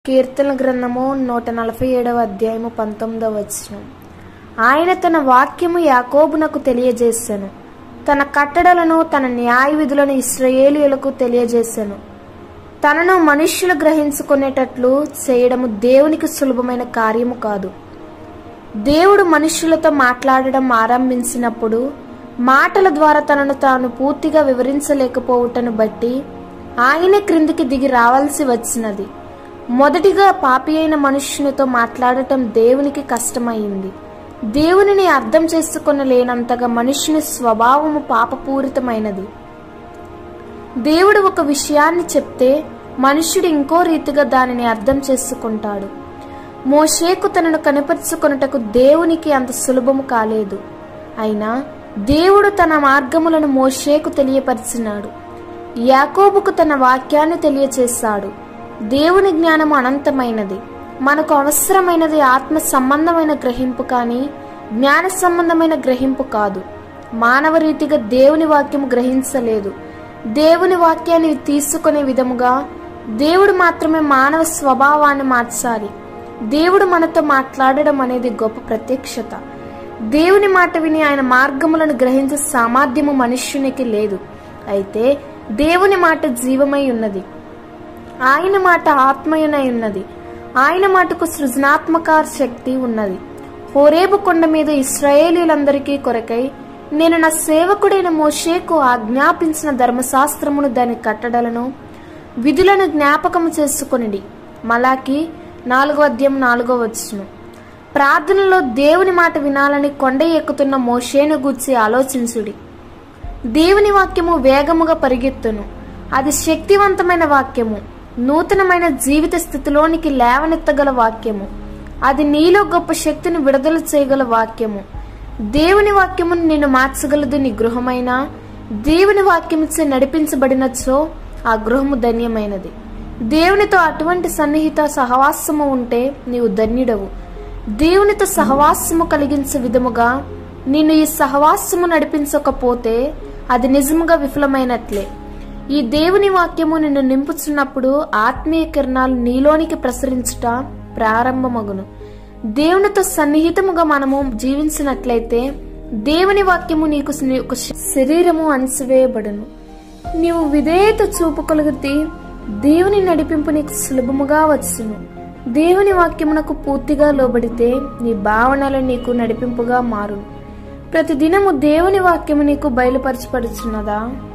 కీర్తన గ్రంథము నూట నలభై ఏడవ అధ్యాయము పంతొమ్మిదవ వచనం ఆయన తన వాక్యము యాకోబునకు తెలియజేశాను తన కట్టడలను తన న్యాయ విధులను ఇస్రాయేలీయులకు తెలియజేశాను తనను మనుష్యులు గ్రహించుకునేటట్లు చేయడము దేవునికి సులభమైన కార్యము కాదు దేవుడు మనుష్యులతో మాట్లాడడం ఆరంభించినప్పుడు మాటల ద్వారా తనను తాను పూర్తిగా వివరించలేకపోవుటను బట్టి ఆయన క్రిందికి దిగి రావాల్సి వచ్చినది మొదటిగా పాపి అయిన మనుష్యునితో మాట్లాడటం దేవునికి కష్టమైంది దేవునిని అర్థం చేసుకొనలేనంతగా మనుష్యుని స్వభావము పాపపూరితమైనది దేవుడు ఒక విషయాన్ని చెప్తే మనుష్యుడు ఇంకో రీతిగా దానిని అర్థం చేసుకుంటాడు మోషేకు తనను కనపరుచుకొనుటకు దేవునికి అంత సులభము కాలేదు అయినా దేవుడు తన మార్గములను మోషేకు తెలియపరిచినాడు యాకోబుకు తన వాక్యాన్ని తెలియచేశాడు దేవుని జ్ఞానము అనంతమైనది మనకు అవసరమైనది ఆత్మ సంబంధమైన గ్రహింపు కానీ జ్ఞాన సంబంధమైన గ్రహింపు కాదు మానవ రీతిగా దేవుని వాక్యము గ్రహించలేదు దేవుని వాక్యాన్ని తీసుకునే విధముగా దేవుడు మాత్రమే మానవ స్వభావాన్ని మార్చాలి దేవుడు మనతో మాట్లాడడం అనేది గొప్ప ప్రత్యక్షత దేవుని మాట విని ఆయన మార్గములను గ్రహించే సామర్థ్యము మనుష్యునికి లేదు అయితే దేవుని మాట జీవమై ఉన్నది ఆయన మాట ఆత్మయునై ఉన్నది ఆయన మాటకు సృజనాత్మక శక్తి ఉన్నది హోరేబు కొండ మీద ఇస్రాయేలీలందరికీ కొరకై నేను నా సేవకుడైన మోషేకు ఆజ్ఞాపించిన ధర్మశాస్త్రమును దాని కట్టడలను విధులను జ్ఞాపకము చేసుకొనిడి మలాకి నాలుగో అధ్యాయం నాలుగో వచ్చును ప్రార్థనలో దేవుని మాట వినాలని కొండ ఎక్కుతున్న మోషేను గూర్చి ఆలోచించుడి దేవుని వాక్యము వేగముగా పరిగెత్తును అది శక్తివంతమైన వాక్యము నూతనమైన జీవిత స్థితిలోనికి లేవనెత్తగల వాక్యము అది నీలో గొప్ప శక్తిని విడుదల చేయగల వాక్యము దేవుని వాక్యమును నిన్ను మార్చగలదు నీ గృహమైన దేవుని వాక్యమిచ్చే నడిపించబడినచో ఆ గృహము ధన్యమైనది దేవునితో అటువంటి సన్నిహిత సహవాసము ఉంటే నీవు ధన్యుడవు దేవునితో సహవాసము కలిగించే విధముగా నిన్ను ఈ సహవాసము నడిపించకపోతే అది నిజముగా విఫలమైనట్లే ఈ దేవుని వాక్యము నిన్ను నింపుచున్నప్పుడు ఆత్మీయ కిరణాలు నీలోనికి ప్రసరించుట ప్రారంభమగును దేవునితో సన్నిహితముగా మనము జీవించినట్లయితే దేవుని వాక్యము నీకు ని- ఒక శరీరము అణిసివేయబడును నీవు విధేయత చూపగలిగితే దేవుని నడిపింపు నీకు సులభముగా వచ్చును దేవుని వాక్యమునకు పూర్తిగా లోబడితే నీ భావనలు నీకు నడిపింపుగా మారును ప్రతిదినము దేవుని వాక్యము నీకు బయలుపరచబడుచున్నదా